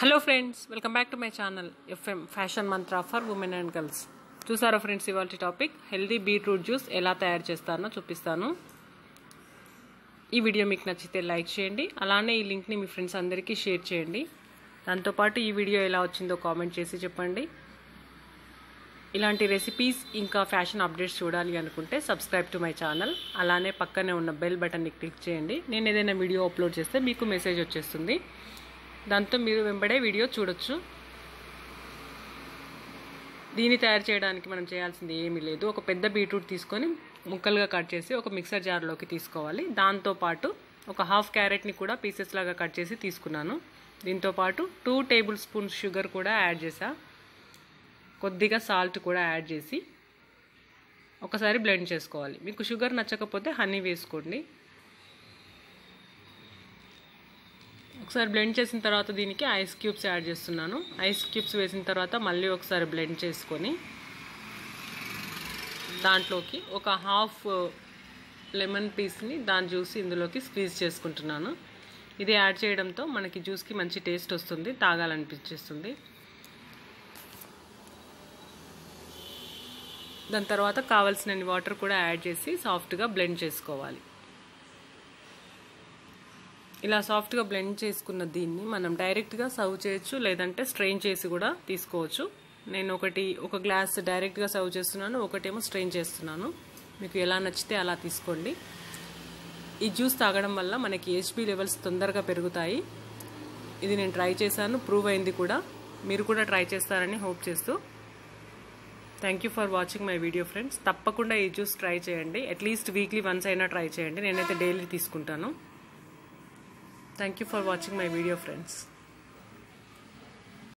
hello friends welcome back to my channel FM fashion Mantra for women and girls చూసారా friends ఇవాళ topic healthy beetroot juice ఎలా తయారు చేస్తానో చూపిస్తాను ఈ వీడియో మీకు నచ్చితే లైక్ చేయండి అలానే ఈ లింక్ని మీ ఫ్రెండ్స్ అందరికీ షేర్ చేయండి దాంతోపాటు ఈ వీడియో ఎలా వచ్చిందో కామెంట్ చేసి చెప్పండి ఇలాంటి రెసిపీస్ ఇంకా ఫ్యాషన్ అప్డేట్స్ చూడాలి అనుకుంటే సబ్స్క్రైబ్ టు మై ఛానల్ అలానే పక్కనే ఉన్న బెల్ బటన్ని క్లిక్ చేయండి నేను ఏదైనా వీడియో అప్లోడ్ చేస్తే మీకు మెసేజ్ వచ్చేస్తుంది దాంతో మీరు వెంబడే వీడియో చూడొచ్చు దీన్ని తయారు చేయడానికి మనం చేయాల్సింది ఏమీ లేదు ఒక పెద్ద బీట్రూట్ తీసుకొని ముక్కలుగా కట్ చేసి ఒక మిక్సర్ జార్లోకి తీసుకోవాలి దాంతోపాటు ఒక హాఫ్ క్యారెట్ని కూడా పీసెస్ లాగా కట్ చేసి తీసుకున్నాను దీంతోపాటు టూ టేబుల్ స్పూన్స్ షుగర్ కూడా యాడ్ చేసా కొద్దిగా సాల్ట్ కూడా యాడ్ చేసి ఒకసారి బ్లెండ్ చేసుకోవాలి మీకు షుగర్ నచ్చకపోతే హనీ వేసుకోండి ఒకసారి బ్లెండ్ చేసిన తర్వాత దీనికి ఐస్ క్యూబ్స్ యాడ్ చేస్తున్నాను ఐస్ క్యూబ్స్ వేసిన తర్వాత మళ్ళీ ఒకసారి బ్లెండ్ చేసుకొని దాంట్లోకి ఒక హాఫ్ లెమన్ పీస్ని దాని జ్యూస్ ఇందులోకి స్క్వీజ్ చేసుకుంటున్నాను ఇది యాడ్ చేయడంతో మనకి జ్యూస్కి మంచి టేస్ట్ వస్తుంది తాగాలనిపించేస్తుంది దాని తర్వాత కావాల్సినన్ని వాటర్ కూడా యాడ్ చేసి సాఫ్ట్గా బ్లెండ్ చేసుకోవాలి ఇలా సాఫ్ట్గా బ్లెండ్ చేసుకున్న దీన్ని మనం డైరెక్ట్గా సర్వ్ చేయొచ్చు లేదంటే స్ట్రెయిన్ చేసి కూడా తీసుకోవచ్చు నేను ఒకటి ఒక గ్లాస్ డైరెక్ట్గా సర్వ్ చేస్తున్నాను ఒకటేమో స్ట్రెయిన్ చేస్తున్నాను మీకు ఎలా నచ్చితే అలా తీసుకోండి ఈ జ్యూస్ తాగడం వల్ల మనకి హెచ్బి లెవెల్స్ తొందరగా పెరుగుతాయి ఇది నేను ట్రై చేశాను ప్రూవ్ అయింది కూడా మీరు కూడా ట్రై చేస్తారని హోప్ చేస్తూ thank you for watching my video friends తప్పకుండా ఈ జ్యూస్ ట్రై చేయండి అట్లీస్ట్ వీక్లీ వన్స్ అయినా ట్రై చేయండి నేనైతే డైలీ తీసుకుంటాను thank you for watching my video friends